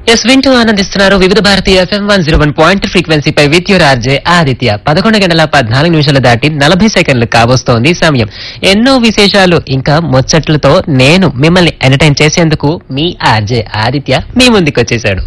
yes వింటూ ఆనందిస్తున్నారు Vividha Bharati FM one zero one point ఫ్రీక్వెన్సీపై విత్ యువర్ ఆర్జే ఆదిత్య పదకొండు గంటల పద్నాలుగు నిమిషాలు దాటి నలభై సెకండ్లు కాబోస్తోంది సమయం ఎన్నో విశేషాలు ఇంకా ముచ్చట్లతో నేను మిమ్మల్ని ఎంటర్టైన్ చేసేందుకు మీ ఆర్జే ఆదిత్య మీ ముందుకు వచ్చేసాడు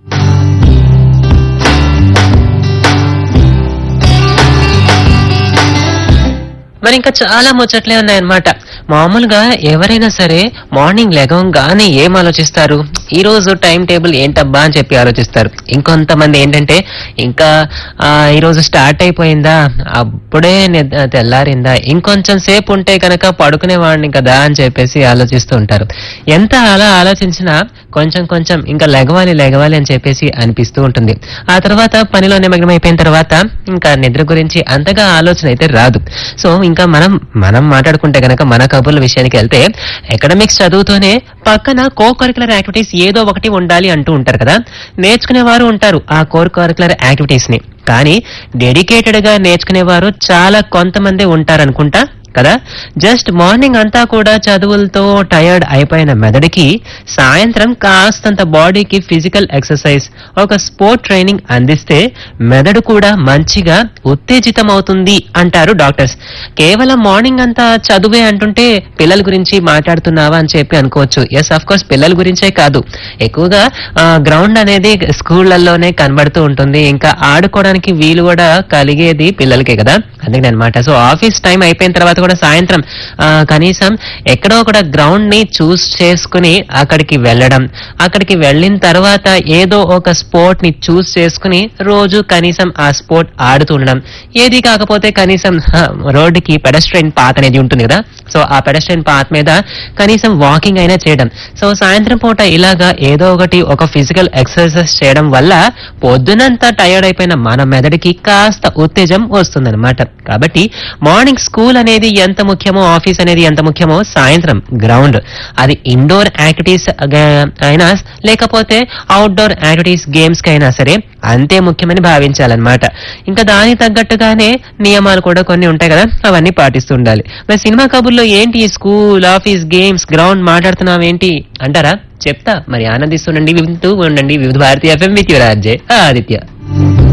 మరి ఇంకా చాలా ముచ్చట్లే ఉన్నాయన్నమాట మామూలుగా ఎవరైనా సరే మార్నింగ్ లెగంగానే ఏం ఆలోచిస్తారు ఈ రోజు టైం టేబుల్ ఏంటబ్బా అని చెప్పి ఆలోచిస్తారు ఇంకొంతమంది ఏంటంటే ఇంకా ఆ, ఈ రోజు స్టార్ట్ అయిపోయిందా అప్పుడే నిద్ర తెల్లారిందా ఇంకొంచెం సేపు ఉంటే కనుక పడుకునేవాడిని కదా అని చెప్పేసి ఆలోచిస్తూ ఉంటారు ఎంత అలా ఆలోచించినా కొంచెం కొంచెం ఇంకా లెగవాలి లెగవాలి అని చెప్పేసి అనిపిస్తూ ఉంటుంది ఆ తర్వాత పనిలో నిమగ్నం అయిపోయిన తర్వాత ఇంకా నిద్ర గురించి అంతగా ఆలోచన అయితే రాదు సో ఇంకా మనం మనం మాట్లాడుకుంటే గనక మన కబుర్ల విషయానికి వెళ్తే ఎకడమిక్స్ చదువుతూనే పక్కన కో కరికులర్ యాక్టివిటీస్ ఏదో ఒకటి ఉండాలి అంటూ ఉంటారు కదా నేర్చుకునే వారు ఉంటారు ఆ కోర్ కరికులర్ యాక్టివిటీస్ ని కానీ డెడికేటెడ్ గా నేర్చుకునేవారు చాలా కొంతమంది ఉంటారనుకుంటా కదా జస్ట్ మార్నింగ్ అంతా కూడా చదువులతో టయర్డ్ అయిపోయిన మెదడుకి సాయంత్రం కాస్తంత బాడీకి ఫిజికల్ ఎక్సర్సైజ్ ఒక స్పోర్ట్ ట్రైనింగ్ అందిస్తే మెదడు కూడా మంచిగా ఉత్తేజితం అవుతుంది అంటారు డాక్టర్స్ కేవలం మార్నింగ్ అంతా చదువే అంటుంటే పిల్లల గురించి మాట్లాడుతున్నావా అని చెప్పి అనుకోవచ్చు ఎస్ అఫ్ కోర్స్ పిల్లల గురించే కాదు ఎక్కువగా గ్రౌండ్ అనేది స్కూళ్లలోనే కనబడుతూ ఉంటుంది ఇంకా ఆడుకోవడానికి వీలు కూడా కలిగేది పిల్లలకే కదా అందుకని అనమాట సో ఆఫీస్ టైం అయిపోయిన తర్వాత కూడా సాయంత్రం ఆ, కనీసం ఎక్కడో కూడా గ్రౌండ్ ని చూస్ చేసుకుని అక్కడికి వెళ్ళడం అక్కడికి వెళ్ళిన తర్వాత ఏదో ఒక స్పోర్ట్ ని చూస్ చేసుకుని రోజు కనీసం ఆ స్పోర్ట్ ఆడుతూ ఉండడం ఏది కాకపోతే కనీసం రోడ్డుకి పెడస్ట్రైన్ పాత్ అనేది ఉంటుంది కదా సో ఆ పెడస్ట్రైన్ పాత్ మీద కనీసం వాకింగ్ అయినా చేయడం సో సాయంత్రం పూట ఇలాగా ఏదో ఒకటి ఒక ఫిజికల్ ఎక్సర్సైజ్ చేయడం వల్ల పొద్దునంతా టయర్డ్ అయిపోయిన మన మెదడుకి కాస్త ఉత్తేజం వస్తుందన్నమాట కాబట్టి మార్నింగ్ స్కూల్ అనేది ఎంత ముఖ్యమో ఆఫీస్ అనేది ఎంత ముఖ్యమో సాయంత్రం గ్రౌండ్ అది ఇండోర్ యాక్టివిటీస్ అయినా లేకపోతే అవుట్డోర్ యాక్టివిటీస్ గేమ్స్ కైనా సరే అంతే ముఖ్యమని భావించాలన్నమాట ఇంకా దానికి తగ్గట్టుగానే నియమాలు కూడా కొన్ని ఉంటాయి కదా అవన్నీ పాటిస్తూ ఉండాలి మరి సినిమా కబుర్లో ఏంటి ఈ స్కూల్ ఆఫీస్ గేమ్స్ గ్రౌండ్ మాట్లాడుతున్నావు ఏంటి అంటారా చెప్తా మరి ఆనందిస్తుండండి వింటూ ఉండండి Vividh Bharati FM with your RJ Aditya